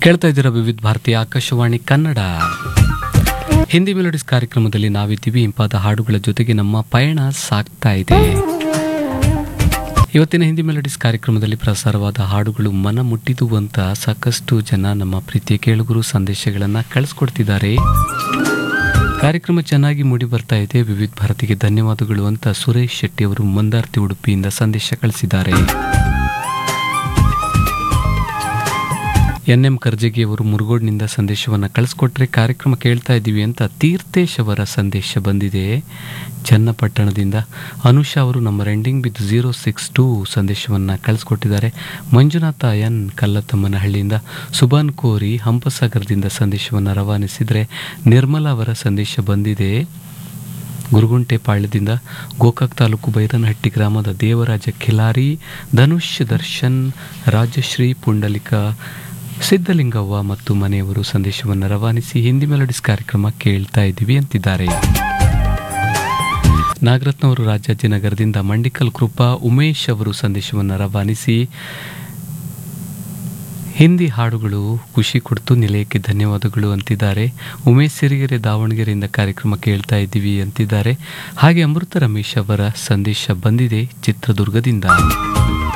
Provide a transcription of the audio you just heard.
ಕೇಳ್ತಾ ಇದ್ದೀರಾ ವಿವಿಧ ಭಾರತೀಯ ಆಕಾಶವಾಣಿ ಕನ್ನಡ ಹಿಂದಿ ಮೆಲೋಡಿಸ್ ಕಾರ್ಯಕ್ರಮದಲ್ಲಿ ನಾವಿದ್ದೀವಿ ಇಂಪಾದ ಹಾಡುಗಳ ಜೊತೆಗೆ ನಮ್ಮ ಪಯಣ ಸಾಗ್ತಾ ಇದೆ ಇವತ್ತಿನ ಹಿಂದಿ ಮೆಲೋಡಿಸ್ ಕಾರ್ಯಕ್ರಮದಲ್ಲಿ ಪ್ರಸಾರವಾದ ಹಾಡುಗಳು ಮನ ಮುಟ್ಟಿದುವು ಅಂತ ಸಾಕಷ್ಟು ಜನ ನಮ್ಮ ಪ್ರೀತಿಯ ಕೇಳುಗರು ಸಂದೇಶಗಳನ್ನು ಕಳಿಸ್ಕೊಡ್ತಿದ್ದಾರೆ ಕಾರ್ಯಕ್ರಮ ಚೆನ್ನಾಗಿ ಮೂಡಿ ಬರ್ತಾ ಇದೆ ವಿವಿಧ ಭಾರತಿಗೆ ಧನ್ಯವಾದಗಳು ಅಂತ ಸುರೇಶ್ ಶೆಟ್ಟಿ ಅವರು ಮಂದಾರ್ತಿ ಉಡುಪಿಯಿಂದ ಸಂದೇಶ ಕಳಿಸಿದ್ದಾರೆ ಎನ್ ಎಂ ಕರ್ಜಗಿ ಅವರು ಮುರುಗೋಡ್ನಿಂದ ಸಂದೇಶವನ್ನು ಕಳಿಸ್ಕೊಟ್ರೆ ಕಾರ್ಯಕ್ರಮ ಕೇಳ್ತಾ ಇದ್ದೀವಿ ಅಂತ ತೀರ್ಥೇಶ್ ಅವರ ಸಂದೇಶ ಬಂದಿದೆ ಚನ್ನಪಟ್ಟಣದಿಂದ ಅನುಷಾ ಅವರು ನಮ್ಮ ರೆಂಡಿಂಗ್ ಬಿದ್ದು ಝೀರೋ ಸಿಕ್ಸ್ ಟೂ ಸಂದೇಶವನ್ನು ಕಳಿಸ್ಕೊಟ್ಟಿದ್ದಾರೆ ಮಂಜುನಾಥ ಎನ್ ಕಲ್ಲತ್ತಮ್ಮನಹಳ್ಳಿಯಿಂದ ಸುಬಾನ್ ಕೋರಿ ಹಂಪಸಾಗರದಿಂದ ಸಂದೇಶವನ್ನು ರವಾನಿಸಿದರೆ ನಿರ್ಮಲಾ ಅವರ ಸಂದೇಶ ಬಂದಿದೆ ಗುರುಗುಂಟೆ ಪಾಳ್ಯದಿಂದ ಗೋಕಾಕ್ ತಾಲೂಕು ಬೈರನಹಟ್ಟಿ ಗ್ರಾಮದ ದೇವರಾಜ ಖಿಲಾರಿ ಧನುಷ್ ದರ್ಶನ್ ರಾಜಶ್ರೀ ಪುಂಡಲಿಕ ಸಿದ್ಧಲಿಂಗವ್ವ ಮತ್ತು ಮನೆಯವರು ಸಂದೇಶವನ್ನು ರವಾನಿಸಿ ಹಿಂದಿ ಮೆಲೋಡಿಸ್ ಕಾರ್ಯಕ್ರಮ ಕೇಳ್ತಾ ಇದ್ದೀವಿ ಅಂತಿದ್ದಾರೆ ನಾಗರತ್ನ ಅವರು ರಾಜಾಜಿನಗರದಿಂದ ಮಂಡಿಕಲ್ ಕೃಪಾ ಉಮೇಶ್ ಅವರು ಸಂದೇಶವನ್ನು ರವಾನಿಸಿ ಹಿಂದಿ ಹಾಡುಗಳು ಖುಷಿ ಕೊಡ್ತು ನಿಲಯಕ್ಕೆ ಧನ್ಯವಾದಗಳು ಅಂತಿದ್ದಾರೆ ಉಮೇಶ್ ಸಿರಿಗೆರೆ ದಾವಣಗೆರೆಯಿಂದ ಕಾರ್ಯಕ್ರಮ ಕೇಳ್ತಾ ಇದ್ದೀವಿ ಅಂತಿದ್ದಾರೆ ಹಾಗೆ ಅಮೃತ ರಮೇಶ್ ಅವರ ಸಂದೇಶ ಬಂದಿದೆ ಚಿತ್ರದುರ್ಗದಿಂದ